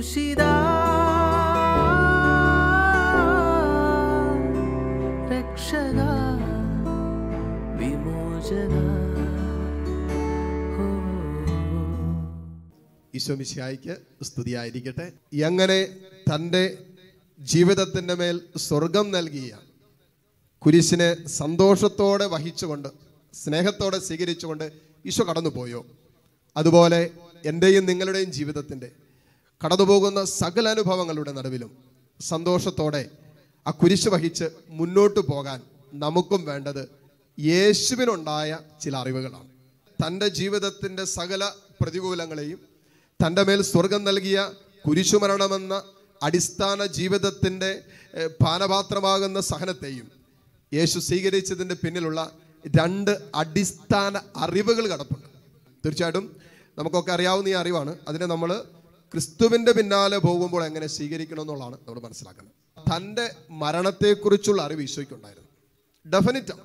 ക്രൂശിത രക്ഷക വിമോചക ഓ ഈശോമിശിഹായിക്ക് സ്തുതിയായിരിക്കട്ടെ എങ്ങനെ തൻ്റെ ജീവിതത്തിൻ്റെ മേൽ സ്വർഗം നൽകിയ കുരിശിനെ സന്തോഷത്തോടെ വഹിച്ചുകൊണ്ട് സ്നേഹത്തോടെ സ്വീകരിച്ചുകൊണ്ട് ഈശോ കടന്നുപോയോ അതുപോലെ എൻ്റെയും നിങ്ങളുടെയും ജീവിതത്തിൻ്റെ കടന്നുപോകുന്ന സകല അനുഭവങ്ങളുടെ നടുവിലും സന്തോഷത്തോടെ ആ കുരിശ് വഹിച്ച് മുന്നോട്ട് പോകാൻ നമുക്കും വേണ്ടത് യേശുവിനുണ്ടായ ചില അറിവുകളാണ് തൻ്റെ ജീവിതത്തിൻ്റെ സകല പ്രതികൂലങ്ങളെയും തൻ്റെ മേൽ സ്വർഗം നൽകിയ കുരിശുമരണമെന്ന അടിസ്ഥാന ജീവിതത്തിൻ്റെ ഏഹ്, പാനപാത്രമാകുന്ന സഹനത്തെയും യേശു സ്വീകരിച്ചതിൻ്റെ പിന്നിലുള്ള രണ്ട് അടിസ്ഥാന അറിവുകൾ കിടപ്പുണ്ട് തീർച്ചയായിട്ടും നമുക്കൊക്കെ അറിയാവുന്ന ഈ അറിവാണ് അതിനെ നമ്മൾ ക്രിസ്തുവിൻ്റെ പിന്നാലെ പോകുമ്പോൾ എങ്ങനെ സ്വീകരിക്കണം എന്നുള്ളതാണ് നമ്മൾ മനസ്സിലാക്കുന്നത് തൻ്റെ മരണത്തെക്കുറിച്ചുള്ള അറിവ് ഈശോയ്ക്കുണ്ടായിരുന്നു ഡെഫിനറ്റാണ്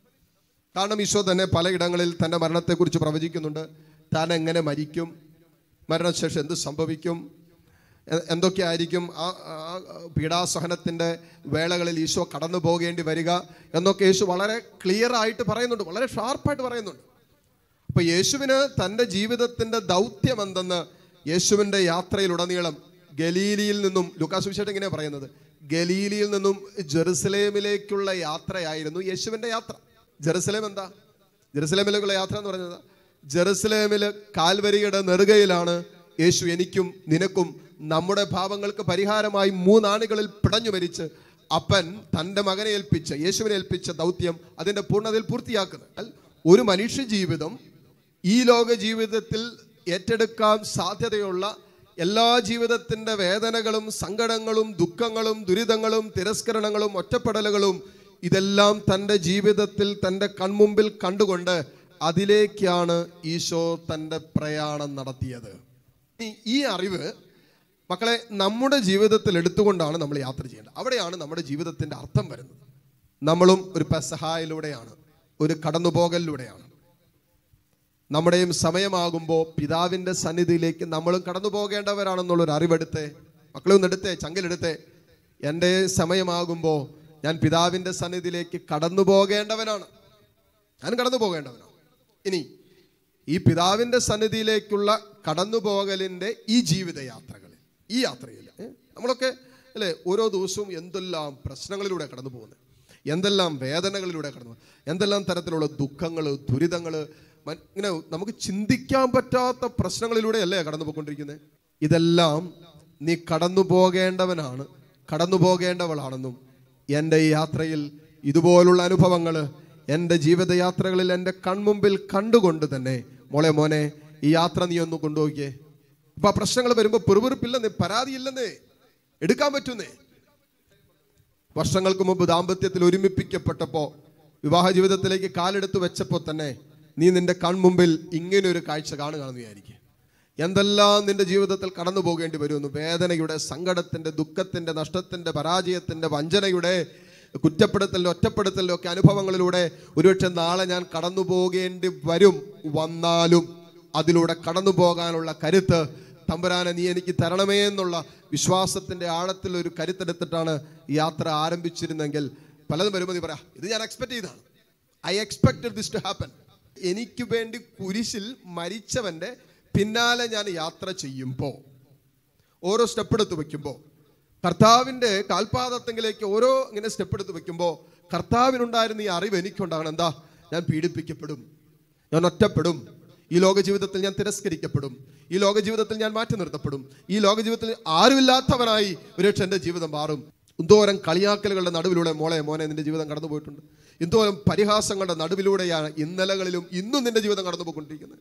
കാരണം ഈശോ തന്നെ പലയിടങ്ങളിൽ തൻ്റെ മരണത്തെക്കുറിച്ച് പ്രവചിക്കുന്നുണ്ട് താൻ എങ്ങനെ മരിക്കും മരണശേഷം എന്ത് സംഭവിക്കും എ- എന്തൊക്കെയായിരിക്കും ആ ആ പീഡാസഹനത്തിൻ്റെ വേളകളിൽ ഈശോ കടന്നു പോകേണ്ടി വരിക എന്നൊക്കെ യേശു വളരെ ക്ലിയർ ആയിട്ട് പറയുന്നുണ്ട് വളരെ ഷാർപ്പായിട്ട് പറയുന്നുണ്ട് അപ്പൊ യേശുവിന് തൻ്റെ ജീവിതത്തിൻ്റെ ദൗത്യം എന്തെന്ന് യേശുവിൻ്റെ യാത്രയിലുടനീളം ഗലീലിയിൽ നിന്നും ലുക്കാസ് വിശേഷം ഇങ്ങനെയാണ് പറയുന്നത് ഗലീലിയിൽ നിന്നും ജെറുസലേമിലേക്കുള്ള യാത്രയായിരുന്നു യേശുവിൻ്റെ യാത്ര ജെറുസലേം എന്താ ജെറുസലേമിലേക്കുള്ള യാത്ര എന്ന് പറയുന്നത് ജെറുസലേമിൽ കാൽവരിയുടെ നെറുകയിലാണ് യേശു എനിക്കും നിനക്കും നമ്മുടെ പാപങ്ങൾക്ക് പരിഹാരമായി മൂന്നാണികളിൽ പിടഞ്ഞു മരിച്ച് അപ്പൻ തൻ്റെ മകനെ ഏൽപ്പിച്ച യേശുവിനെ ഏൽപ്പിച്ച ദൗത്യം അതിൻ്റെ പൂർണ്ണതയിൽ പൂർത്തിയാക്കുന്നത് എന്നാൽ ഒരു മനുഷ്യ ജീവിതം ഈ ലോക ജീവിതത്തിൽ ഏറ്റെടുക്കാൻ സാധ്യതയുള്ള എല്ലാ ജീവിതത്തിൻ്റെ വേദനകളും സങ്കടങ്ങളും ദുഃഖങ്ങളും ദുരിതങ്ങളും തിരസ്കരണങ്ങളും ഒറ്റപ്പെടലുകളും ഇതെല്ലാം തൻ്റെ ജീവിതത്തിൽ തൻ്റെ കൺമുമ്പിൽ കണ്ടുകൊണ്ട് അതിലേക്കാണ് ഈശോ തൻ്റെ പ്രയാണം നടത്തിയത് ഈ- ഈ അറിവ് മക്കളെ നമ്മുടെ ജീവിതത്തിൽ എടുത്തുകൊണ്ടാണ് നമ്മൾ യാത്ര ചെയ്യേണ്ടത് അവിടെയാണ് നമ്മുടെ ജീവിതത്തിൻ്റെ അർത്ഥം വരുന്നത് നമ്മളും ഒരു പെസഹായിലൂടെയാണ് ഒരു കടന്നുപോകലിലൂടെയാണ് നമ്മുടെയും സമയമാകുമ്പോൾ പിതാവിൻ്റെ സന്നിധിയിലേക്ക് നമ്മളും കടന്നു പോകേണ്ടവരാണെന്നുള്ളൊരു അറിവെടുത്തേ മക്കളെ ഒന്ന് എടുത്തേ ചങ്കിലെടുത്തേ എൻ്റെ സമയമാകുമ്പോൾ ഞാൻ പിതാവിൻ്റെ സന്നിധിയിലേക്ക് കടന്നു പോകേണ്ടവനാണ് ഞാൻ കടന്നു പോകേണ്ടവനാണ് ഇനി ഈ പിതാവിൻ്റെ സന്നിധിയിലേക്കുള്ള കടന്നുപോകലിൻ്റെ ഈ ജീവിതയാത്രകളിൽ ഈ യാത്രയിൽ ഏ, നമ്മളൊക്കെ അല്ലേ ഓരോ ദിവസവും എന്തെല്ലാം പ്രശ്നങ്ങളിലൂടെ കടന്നു പോകുന്നത് എന്തെല്ലാം വേദനകളിലൂടെ കടന്നു പോകുന്നത് എന്തെല്ലാം തരത്തിലുള്ള ദുഃഖങ്ങൾ ദുരിതങ്ങൾ ഇങ്ങനെ നമുക്ക് ചിന്തിക്കാൻ പറ്റാത്ത പ്രശ്നങ്ങളിലൂടെയല്ലേ കടന്നു പോയിക്കൊണ്ടിരിക്കുന്നത് ഇതെല്ലാം നീ കടന്നു പോകേണ്ടവനാണ് കടന്നു പോകേണ്ടവളാണെന്നും എൻ്റെ ഈ യാത്രയിൽ ഇതുപോലുള്ള അനുഭവങ്ങൾ എൻ്റെ ജീവിതയാത്രകളിൽ എൻ്റെ കൺമുമ്പിൽ കണ്ടുകൊണ്ട് തന്നെ മോളെ മോനെ ഈ യാത്ര നീ ഒന്ന് കൊണ്ടുപോകിയേ അപ്പൊ ആ പ്രശ്നങ്ങൾ വരുമ്പോൾ പെറുപെറുപ്പില്ലെന്നേ പരാതിയില്ലെന്നേ എടുക്കാൻ പറ്റുന്നേ വർഷങ്ങൾക്ക് മുമ്പ് ദാമ്പത്യത്തിൽ ഒരുമിപ്പിക്കപ്പെട്ടപ്പോൾ വിവാഹ ജീവിതത്തിലേക്ക് കാലെടുത്ത് വെച്ചപ്പോൾ തന്നെ നീ നിന്റെ കൺമുമ്പിൽ ഇങ്ങനെ ഒരു കാഴ്ച കാണുകയാണെന്ന് വിചാരിക്കുക എന്തെല്ലാം നിന്റെ ജീവിതത്തിൽ കടന്നു പോകേണ്ടി വരുമെന്ന് വേദനയുടെ സങ്കടത്തിന്റെ ദുഃഖത്തിന്റെ നഷ്ടത്തിന്റെ പരാജയത്തിന്റെ വഞ്ചനയുടെ കുറ്റപ്പെടുത്തലിന്റെ ഒറ്റപ്പെടുത്തലിന്റെ ഒക്കെ അനുഭവങ്ങളിലൂടെ ഒരുപക്ഷെ നാളെ ഞാൻ കടന്നു പോകേണ്ടി വരും വന്നാലും അതിലൂടെ കടന്നു പോകാനുള്ള കരുത്ത് തമ്പുരാനെ നീ എനിക്ക് തരണമേ എന്നുള്ള വിശ്വാസത്തിന്റെ ആഴത്തിൽ ഒരു കരുത്തെടുത്തിട്ടാണ് ഈ യാത്ര ആരംഭിച്ചിരുന്നെങ്കിൽ പലതും വരുമ്പോൾ നീ പറയാ ഇത് ഞാൻ എക്സ്പെക്ട് ചെയ്താണ് I expected this to happen എനിക്ക് വേണ്ടി കുരിശിൽ മരിച്ചവന്റെ പിന്നാലെ ഞാൻ യാത്ര ചെയ്യുമ്പോൾ ഓരോ സ്റ്റെപ്പ് എടുത്ത് വെക്കുമ്പോൾ കർത്താവിൻ്റെ കാൽപാദത്തെങ്കിലേക്ക് ഓരോ ഇങ്ങനെ സ്റ്റെപ്പ് എടുത്ത് വെക്കുമ്പോൾ കർത്താവിനുണ്ടായിരുന്ന ഈ അറിവ് എനിക്കുണ്ടാകണം എന്താ ഞാൻ പീഡിപ്പിക്കപ്പെടും ഞാൻ ഒറ്റപ്പെടും ഈ ലോക ജീവിതത്തിൽ ഞാൻ തിരസ്കരിക്കപ്പെടും ഈ ലോക ജീവിതത്തിൽ ഞാൻ മാറ്റി നിർത്തപ്പെടും ഈ ലോക ജീവിതത്തിൽ ആരുമില്ലാത്തവനായി ഒരുപക്ഷെ എൻ്റെ ജീവിതം മാറും എന്തോരം കളിയാക്കലുകളുടെ നടുവിലൂടെ മോളെ മോനെ നിന്റെ ജീവിതം കടന്നു പോയിട്ടുണ്ട് എന്തോരം പരിഹാസങ്ങളുടെ നടുവിലൂടെയാണ് ഇന്നലകളിലും ഇന്നും നിന്റെ ജീവിതം കടന്നു പോയിക്കൊണ്ടിരിക്കുന്നത്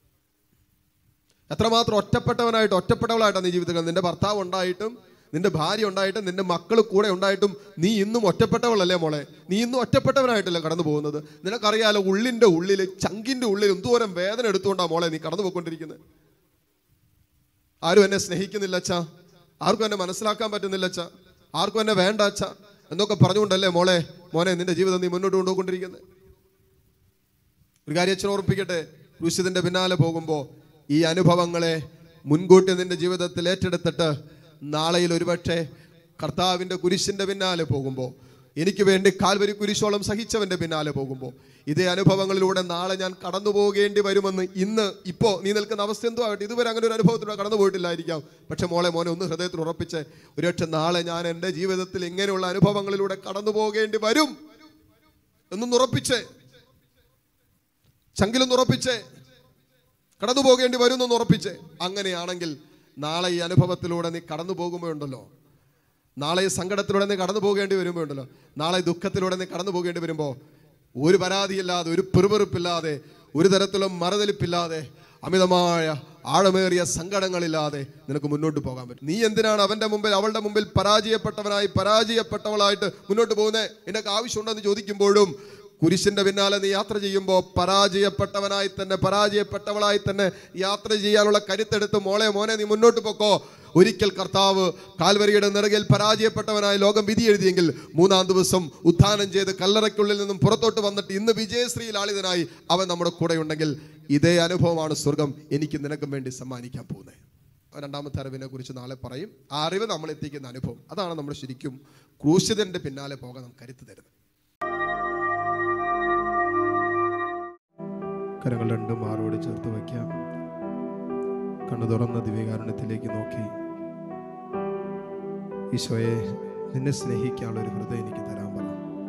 എത്രമാത്രം ഒറ്റപ്പെട്ടവനായിട്ട് ഒറ്റപ്പെട്ടവളായിട്ടാണ് നീ ജീവിതത്തിൽ നിന്റെ ഭർത്താവ് ഉണ്ടായിട്ടും നിന്റെ ഭാര്യ ഉണ്ടായിട്ടും നിന്റെ മക്കൾ കൂടെ ഉണ്ടായിട്ടും നീ ഇന്നും ഒറ്റപ്പെട്ടവളല്ലേ മോളെ നീ ഇന്നും ഒറ്റപ്പെട്ടവനായിട്ടല്ലേ കടന്നു പോകുന്നത് നിനക്കറിയാലോ ഉള്ളിന്റെ ഉള്ളിൽ ചങ്കിന്റെ ഉള്ളിൽ എന്തോരം വേദന എടുത്തുകൊണ്ടാ മോളെ നീ കടന്നു പോയിക്കൊണ്ടിരിക്കുന്നത് ആരും എന്നെ സ്നേഹിക്കുന്നില്ല അച്ഛാ ആർക്കും എന്നെ മനസ്സിലാക്കാൻ പറ്റുന്നില്ല അച്ഛാ ആർക്കും എന്നെ വേണ്ട അച്ഛാ എന്നൊക്കെ പറഞ്ഞുകൊണ്ടല്ലേ മോളെ മോനെ നിന്റെ ജീവിതം നീ മുന്നോട്ട് കൊണ്ടുപോയിക്കൊണ്ടിരിക്കുന്നത് ഒരു കാര്യം അച്ഛൻ ഓർപ്പിക്കട്ടെ ക്രൂശിതിന്റെ പിന്നാലെ പോകുമ്പോൾ ഈ അനുഭവങ്ങളെ മുൻകൂട്ടി നിന്റെ ജീവിതത്തിൽ ഏറ്റെടുത്തിട്ട് നാളെയിൽ ഒരുപക്ഷെ കർത്താവിൻ്റെ കുരിശിൻ്റെ പിന്നാലെ പോകുമ്പോൾ എനിക്ക് വേണ്ടി കാൽവരി കുരിശോളം സഹിച്ചവൻ്റെ പിന്നാലെ പോകുമ്പോൾ ഇതേ അനുഭവങ്ങളിലൂടെ നാളെ ഞാൻ കടന്നു പോകേണ്ടി വരുമെന്ന് ഇന്ന് ഇപ്പോൾ നീ നിൽക്കുന്ന അവസ്ഥ എന്തോ ആകട്ടെ ഇതുവരെ അങ്ങനെ ഒരു അനുഭവത്തിലൂടെ കടന്നു പോയിട്ടില്ലായിരിക്കാം പക്ഷെ മോളെ മോനെ ഒന്ന് ഹൃദയത്തിൽ ഉറപ്പിച്ച് ഒരുപക്ഷെ നാളെ ഞാൻ എൻ്റെ ജീവിതത്തിൽ ഇങ്ങനെയുള്ള അനുഭവങ്ങളിലൂടെ കടന്നു പോകേണ്ടി വരും എന്നൊന്ന് ഉറപ്പിച്ചേ ചങ്കിലൊന്ന് ഉറപ്പിച്ചേ കടന്നു പോകേണ്ടി വരും എന്നൊന്ന് ഉറപ്പിച്ചേ അങ്ങനെയാണെങ്കിൽ നാളെ ഈ അനുഭവത്തിലൂടെ നീ കടന്നു പോകുമ്പോഴുണ്ടല്ലോ നാളെ ഈ സങ്കടത്തിലൂടെ നീ കടന്നു പോകേണ്ടി വരുമ്പോൾ ഉണ്ടല്ലോ നാളെ ഈ ദുഃഖത്തിലൂടെ നീ കടന്നു പോകേണ്ടി വരുമ്പോൾ ഒരു പരാതിയില്ലാതെ ഒരു പെറുപെറുപ്പില്ലാതെ ഒരു തരത്തിലും മറതലിപ്പില്ലാതെ അമിതമായ ആഴമേറിയ സങ്കടങ്ങളില്ലാതെ നിനക്ക് മുന്നോട്ട് പോകാൻ പറ്റും നീ എന്തിനാണ് അവന്റെ മുമ്പിൽ അവളുടെ മുമ്പിൽ പരാജയപ്പെട്ടവനായി പരാജയപ്പെട്ടവളായിട്ട് മുന്നോട്ട് പോകുന്നത് നിനക്ക് ആവശ്യമുണ്ടെന്ന് ചോദിക്കുമ്പോഴും കുരിശിന്റെ പിന്നാലെ നീ യാത്ര ചെയ്യുമ്പോൾ പരാജയപ്പെട്ടവനായി തന്നെ പരാജയപ്പെട്ടവളായി തന്നെ യാത്ര ചെയ്യാനുള്ള കരുത്തെടുത്ത് മോളെ മോനെ നീ മുന്നോട്ട് പോക്കോ ഒരിക്കൽ കർത്താവ് കാൽവരിയുടെ നിറകിൽ പരാജയപ്പെട്ടവനായി ലോകം വിധി എഴുതിയെങ്കിൽ മൂന്നാം ദിവസം ഉത്ഥാനം ചെയ്ത് കല്ലറയ്ക്കുള്ളിൽ നിന്നും പുറത്തോട്ട് വന്നിട്ട് ഇന്ന് വിജയശ്രീ ലാളിതനായി അവൻ നമ്മുടെ കൂടെ ഉണ്ടെങ്കിൽ ഇതേ അനുഭവമാണ് സ്വർഗം എനിക്ക് നിനക്കും വേണ്ടി സമ്മാനിക്കാൻ പോകുന്നത് രണ്ടാമത്തെ അറിവിനെ കുറിച്ച് നാളെ പറയും ആ അറിവ് നമ്മൾ എത്തിക്കുന്ന അനുഭവം അതാണ് നമ്മൾ ശരിക്കും ക്രൂശിതന്റെ പിന്നാലെ പോകാൻ നമുക്ക് കരുത്ത് തരുന്നത് കരങ്ങൾ രണ്ടും മാറോട് ചേർത്ത് വയ്ക്കാം കണ്ണു തുറന്ന ദിവ്യകാരുണ്യത്തിലേക്ക് നോക്കി ഈശോയെ നിന്നെ സ്നേഹിക്കാനുള്ള ഒരു ഹൃദയം എനിക്ക് തരാൻ പറ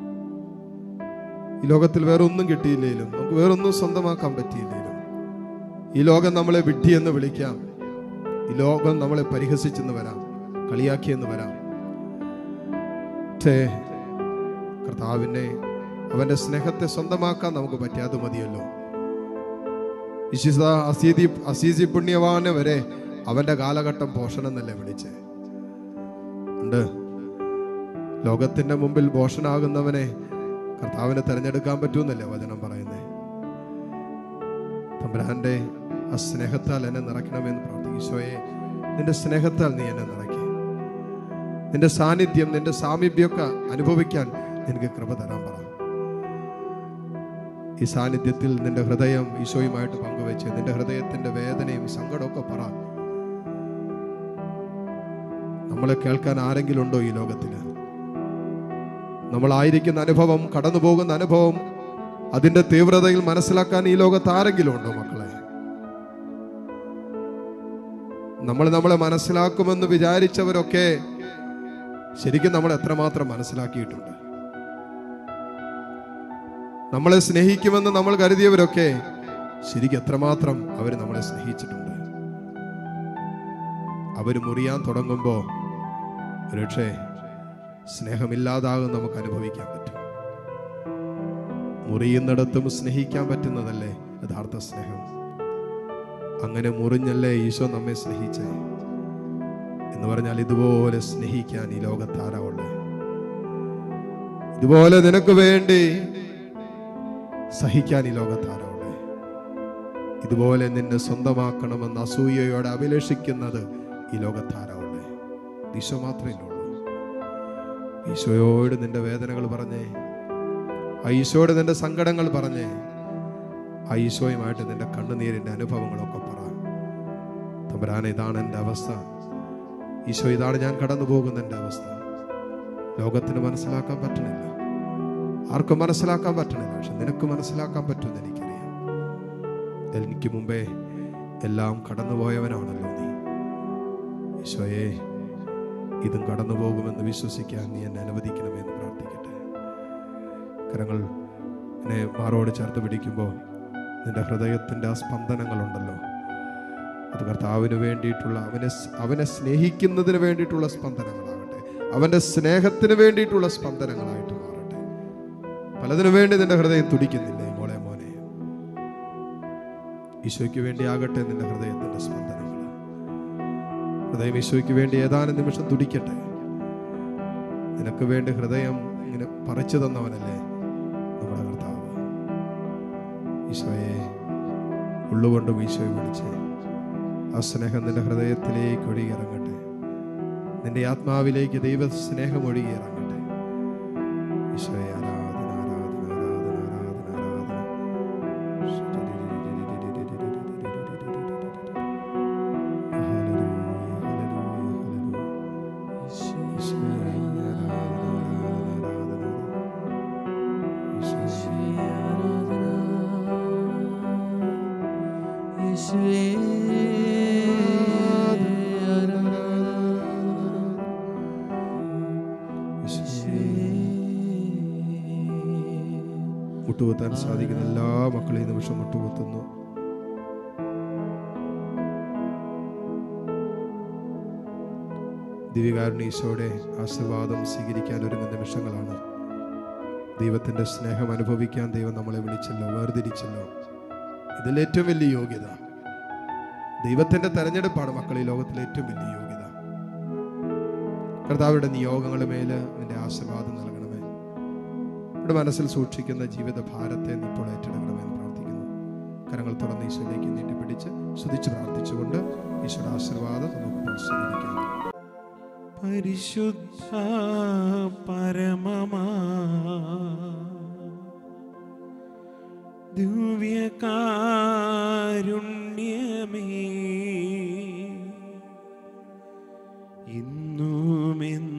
ഈ ലോകത്തിൽ വേറെ ഒന്നും കിട്ടിയില്ലേലും നമുക്ക് വേറൊന്നും സ്വന്തമാക്കാൻ പറ്റിയില്ലേലും ഈ ലോകം നമ്മളെ വിഡ്ഢി എന്ന് വിളിക്കാം ഈ ലോകം നമ്മളെ പരിഹസിച്ചെന്ന് വരാം കളിയാക്കിയെന്ന് വരാം പക്ഷേ കർത്താവിനെ അവന്റെ സ്നേഹത്തെ സ്വന്തമാക്കാൻ നമുക്ക് പറ്റാതെ മതിയല്ലോ വിശുദ്ധ അസീതി അസീസി പുണ്യവാന് വരെ അവന്റെ കാലഘട്ടം പോഷണം എന്നല്ലേ വിളിച്ചേ ഉണ്ട് ലോകത്തിന്റെ മുമ്പിൽ പോഷനാകുന്നവനെ കർത്താവിനെ തെരഞ്ഞെടുക്കാൻ പറ്റൂന്നല്ലേ വചനം പറയുന്നേ തമ്പുരാന്റെ ആ സ്നേഹത്താൽ എന്നെ നിറയ്ക്കണമെന്ന് പ്രാർത്ഥിക്കും ഈശോയെ നിന്റെ സ്നേഹത്താൽ നീ എന്നെ നിറയ്ക്കേ നിന്റെ സാന്നിധ്യം നിന്റെ സാമീപ്യമൊക്കെ അനുഭവിക്കാൻ എനിക്ക് കൃപ തരാൻ പറ ഈ സാന്നിധ്യത്തിൽ നിന്റെ ഹൃദയം ഈശോയുമായിട്ട് പങ്കുവെച്ച് നിന്റെ ഹൃദയത്തിന്റെ വേദനയും സങ്കടമൊക്കെ പറ നമ്മളെ കേൾക്കാൻ ആരെങ്കിലും ഉണ്ടോ ഈ ലോകത്തില് നമ്മളായിരിക്കുന്ന അനുഭവം കടന്നു പോകുന്ന അനുഭവം അതിന്റെ തീവ്രതയിൽ മനസ്സിലാക്കാൻ ഈ ലോകത്ത് ആരെങ്കിലും ഉണ്ടോ മക്കളെ നമ്മൾ നമ്മളെ മനസ്സിലാക്കുമെന്ന് വിചാരിച്ചവരൊക്കെ ശരിക്കും നമ്മൾ എത്രമാത്രം മനസ്സിലാക്കിയിട്ടുണ്ട് നമ്മളെ സ്നേഹിക്കുമെന്ന് നമ്മൾ കരുതിയവരൊക്കെ ശരിക്കും എത്രമാത്രം അവർ നമ്മളെ സ്നേഹിച്ചിട്ടുണ്ട് അവർ മുറിയാൻ തുടങ്ങുമ്പോൾ ഒരുപക്ഷെ സ്നേഹമില്ലാതാകും നമുക്ക് അനുഭവിക്കാൻ പറ്റും മുറിയുന്നിടത്തും സ്നേഹിക്കാൻ പറ്റുന്നതല്ലേ യഥാർത്ഥ സ്നേഹം അങ്ങനെ മുറിഞ്ഞല്ലേ ഈശോ നമ്മെ സ്നേഹിച്ചേ എന്ന് പറഞ്ഞാൽ ഇതുപോലെ സ്നേഹിക്കാൻ ഈ ലോകത്താരാവുള്ളേ ഇതുപോലെ നിനക്ക് വേണ്ടി സഹിക്കാൻ ഈ ലോകത്താരാവുള്ളേ ഇതുപോലെ നിന്നെ സ്വന്തമാക്കണമെന്ന് അസൂയയോടെ അഭിലഷിക്കുന്നത് ഈ ലോകത്താരാവുള്ളേ ഈശോ മാത്രമേ ഉള്ളൂ ഈശോയോട് നിന്റെ വേദനകൾ പറഞ്ഞേ ആ ഈശോയോട് നിന്റെ സങ്കടങ്ങൾ പറഞ്ഞേ ആ ഈശോയുമായിട്ട് നിന്റെ കണ്ണുനീരിന്റെ അനുഭവങ്ങളൊക്കെ പറ തമ്പുരാനെ ഇതാണ് എൻ്റെ അവസ്ഥ ഈശോ ഇതാണ് ഞാൻ കടന്നു പോകുന്ന എൻ്റെ അവസ്ഥ ലോകത്തിന് മനസ്സിലാക്കാൻ പറ്റണില്ല ആർക്കും മനസ്സിലാക്കാൻ പറ്റണില്ല പക്ഷെ നിനക്ക് മനസ്സിലാക്കാൻ പറ്റുമെന്ന് എനിക്കറിയാം എനിക്ക് മുമ്പേ എല്ലാം കടന്നുപോയവനാണല്ലോ നീ ഈശോയെ ഇതും കടന്നു പോകുമെന്ന് വിശ്വസിക്കാൻ നീ എന്നെ അനുവദിക്കണമെന്ന് പ്രാർത്ഥിക്കട്ടെ കരങ്ങൾ എന്നെ മാറോട് ചേർത്ത് പിടിക്കുമ്പോൾ നിന്റെ ഹൃദയത്തിൻ്റെ ആ സ്പന്ദനങ്ങളുണ്ടല്ലോ അത് കർത്താവിന് വേണ്ടിയിട്ടുള്ള അവനെ സ്- അവനെ സ്നേഹിക്കുന്നതിന് വേണ്ടിയിട്ടുള്ള സ്പന്ദനങ്ങളാകട്ടെ അവൻ്റെ സ്നേഹത്തിന് വേണ്ടിയിട്ടുള്ള സ്പന്ദനങ്ങളായിട്ട് മാറട്ടെ പലതിനു വേണ്ടി നിന്റെ ഹൃദയം തുടിക്കുന്നില്ലേ മോളെ മോനെ ഈശോയ്ക്ക് വേണ്ടി ആകട്ടെ നിന്റെ ഹൃദയത്തിന്റെ സ്പന്ദനങ്ങൾ ഹൃദയം ഈശോയ്ക്ക് വേണ്ടി ഏതാനും നിമിഷം തുടിക്കട്ടെ നിനക്ക് വേണ്ടി ഹൃദയം ഇങ്ങനെ പറിച്ചു തന്നവനല്ലേ നമ്മുടെ കർത്താവ് ഈശോയെ ഉള്ളുകൊണ്ടും ഈശോയെ വിളിച്ച് ആ സ്നേഹം നിന്റെ ഹൃദയത്തിലേക്ക് ഒഴുകിയിറങ്ങട്ടെ നിന്റെ ആത്മാവിലേക്ക് ദൈവ സ്നേഹം ഒഴുകിയിറങ്ങട്ടെ ഈശോയെ ആരാധന ആരാധന ആരാധന ആരാധന ആരാധന മുട്ടുകുത്താൻ സാധിക്കുന്ന എല്ലാ മക്കളെയും ഈ നിമിഷം മുട്ടുകുത്തുന്നു ദിവ്യകാരുണീശോയുടെ ആശീർവാദം സ്വീകരിക്കാൻ ഒരുങ്ങുന്ന നിമിഷങ്ങളാണ് ദൈവത്തിന്റെ സ്നേഹം അനുഭവിക്കാൻ ദൈവം നമ്മളെ വിളിച്ചല്ലോ വേർതിരിച്ചല്ലോ ഇതിൽ ഏറ്റവും വലിയ യോഗ്യത ദൈവത്തിന്റെ തെരഞ്ഞെടുപ്പാണ് മക്കളെ ഈ ലോകത്തിലെ ഏറ്റവും വലിയ യോഗ്യത കർത്താവിടെ നിയോഗങ്ങളുടെ മേല് നിന്റെ ആശീർവാദം നൽകണമേ ഇവിടെ മനസ്സിൽ സൂക്ഷിക്കുന്ന ജീവിത ഭാരത്തെ നീ ഇപ്പോൾ ഏറ്റെടുക്കണമേ എന്ന് പ്രാർത്ഥിക്കുന്നു കരങ്ങൾ തുറന്ന് ഈശോയിലേക്ക് നീട്ടിപ്പിടിച്ച് സ്തുതിച്ച് പ്രാർത്ഥിച്ചുകൊണ്ട് ഈശോയുടെ ആശീർവാദം നമുക്ക് സ്വീകരിക്കാം പരിശുദ്ധ പരമമാ ദിവ്യകാരുണ്യമേ ഇന്നുമെന്നും